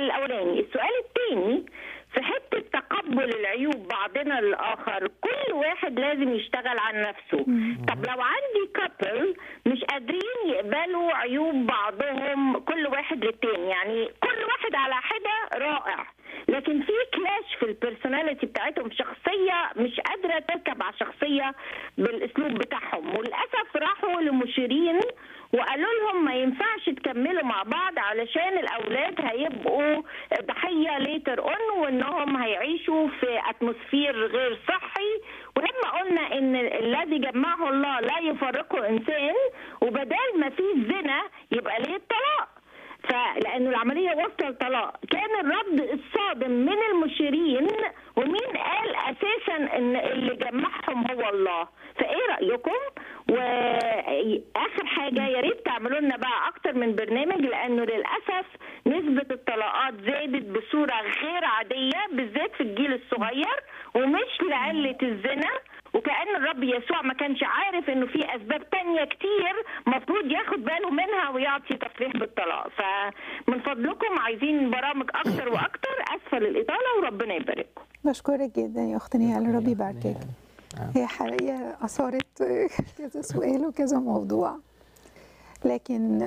الاولاني السؤال الثاني في حته تقبل العيوب بعضنا للاخر كل واحد لازم يشتغل عن نفسه طب لو عندي كابل مش قادرين يقبلوا عيوب بعضهم كل واحد للتاني يعني كل واحد على حده رائع لكن في كلاش في البيرسوناليتي بتاعتهم شخصيه مش قادره تركب على شخصيه بالاسلوب بتاعهم وللاسف راحوا لمشيرين وقالوا لهم ما ينفعش تكملوا مع بعض علشان الاولاد هيبقوا ضحيه ليتر اون وانهم هيعيشوا في اتموسفير غير صحي ولما قلنا ان الذي جمعه الله لا يفرقه انسان وبدال ما في زنا يبقى ليه الطلاق فلانه العمليه واصله لطلاق كان الرد الصادم من المشيرين ومين قال اساسا ان اللي جمعهم هو الله فايه رايكم واخر حاجه يا ريت تعملوا لنا بقى اكتر من برنامج لانه للاسف نسبه الطلاقات زادت بصوره غير عاديه بالذات في الجيل الصغير ومش لعله الزنا وكأن الرب يسوع ما كانش عارف انه في اسباب تانية كتير مفروض ياخد باله منها ويعطي تصريح بالطلاق فمن فضلكم عايزين برامج اكتر واكتر اسفل الاطاله وربنا يبارككم بشكرك جدا يا اخت نهال ربي يباركك هي حقيقة أثارت كذا سؤال وكذا موضوع لكن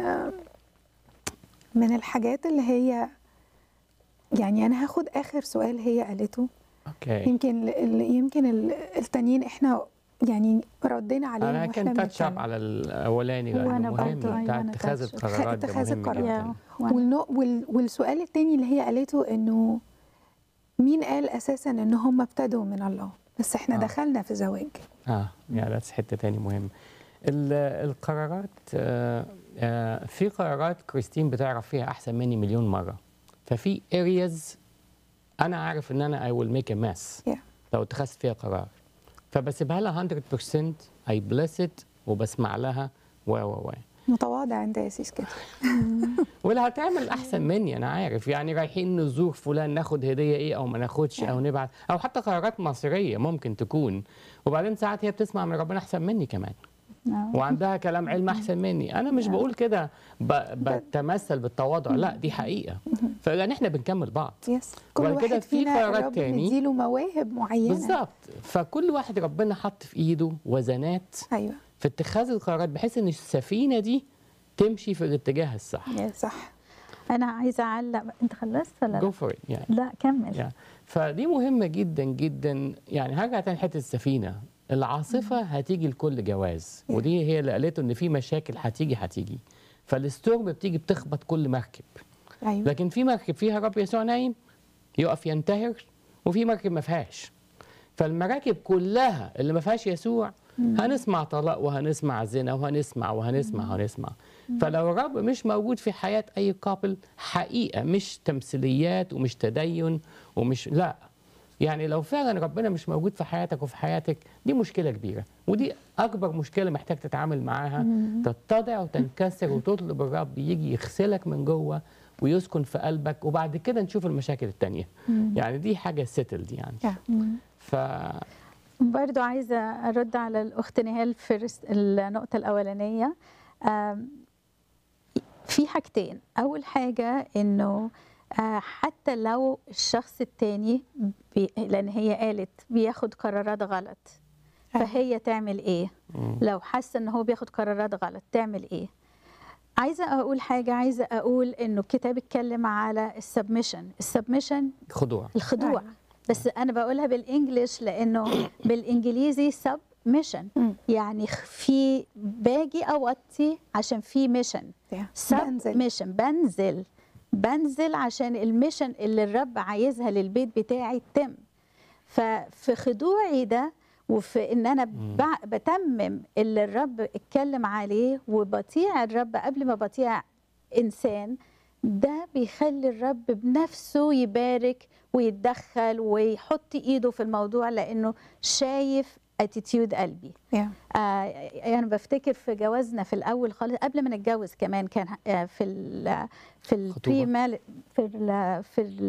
من الحاجات اللي هي يعني أنا هاخد آخر سؤال هي قالته اوكي يمكن ال- يمكن ال- التانيين احنا يعني ردينا عليهم انا واحنا كان تاتش اب بنتكلم. على الاولاني وأنا لانه برضو، مهم أيوة، بتاع أنا اتخاذ touch. القرارات ده اتخاذ مهم القرار. جدا وأنا- والنو وال والسؤال التاني اللي هي قالته انه مين قال اساسا ان هم ابتدوا من الله بس احنا آه. دخلنا في زواج اه يعني ده حته تاني مهم ال- القرارات آه، آه، في قرارات كريستين بتعرف فيها احسن مني مليون مره ففي ارياز انا عارف ان انا اي ويل ميك ا ماس Yeah. لو اتخذت فيها قرار فبسيبها لها 100% اي بليس ات وبسمع لها و و و متواضع انت يا سيس كده ولا هتعمل احسن مني انا عارف يعني رايحين نزور فلان ناخد هديه ايه او ما ناخدش او نبعت او حتى قرارات مصيريه ممكن تكون وبعدين ساعات هي بتسمع من ربنا احسن مني كمان آه. وعندها كلام علم احسن مني انا مش بقول كده ب- بتمثل بالتواضع لا دي حقيقه فلان احنا بنكمل بعض يس كل وبعد كده واحد في فينا قرارات الرب تاني. مديله مواهب معينه بالظبط فكل واحد ربنا حط في ايده وزنات ايوه في اتخاذ القرارات بحيث ان السفينه دي تمشي في الاتجاه الصح يس. صح انا عايزه اعلق انت خلصت ولا جو لا؟ فور يعني لا كمل يعني فدي مهمه جدا جدا يعني هرجع تاني حته السفينه العاصفه هتيجي لكل جواز ودي هي اللي قالته ان في مشاكل هتيجي هتيجي فالستورم بتيجي بتخبط كل مركب ايوه لكن في مركب فيها رب يسوع نايم يقف ينتهر وفي مركب ما فيهاش فالمراكب كلها اللي ما فيهاش يسوع هنسمع طلاق وهنسمع زنا وهنسمع وهنسمع وهنسمع فلو الرب مش موجود في حياة أي كابل حقيقة مش تمثيليات ومش تدين ومش لا يعني لو فعلا ربنا مش موجود في حياتك وفي حياتك دي مشكلة كبيرة ودي أكبر مشكلة محتاج تتعامل معاها تتضع وتنكسر وتطلب الرب يجي يغسلك من جوه ويسكن في قلبك وبعد كده نشوف المشاكل التانية يعني دي حاجة سيتلد يعني Yeah. ف برضو عايزة أرد على الأخت نهال في الرس- النقطة الأولانية آم، في حاجتين أول حاجة إنه آه، حتى لو الشخص التاني بي لأن هي قالت بياخد قرارات غلط فهي تعمل إيه لو حاسة إن هو بياخد قرارات غلط تعمل إيه عايزة أقول حاجة عايزة أقول إنه الكتاب اتكلم على السبمشن السبمشن خضوع الخضوع أيوة. بس انا بقولها بالانجلش لانه بالانجليزي سب ميشن مم. يعني خ- في باجي اوطي عشان في ميشن Yeah. سب بنزل. ميشن بنزل بنزل عشان الميشن اللي الرب عايزها للبيت بتاعي تتم ففي خضوعي ده وفي ان انا بع- بتمم اللي الرب اتكلم عليه وبطيع الرب قبل ما بطيع انسان ده بيخلي الرب بنفسه يبارك ويتدخل ويحط ايده في الموضوع لانه شايف اتيتيود قلبي Yeah. آه انا بفتكر في جوازنا في الاول خالص قبل ما نتجوز كمان كان آه في ال في خطوبة. البري في ال في ال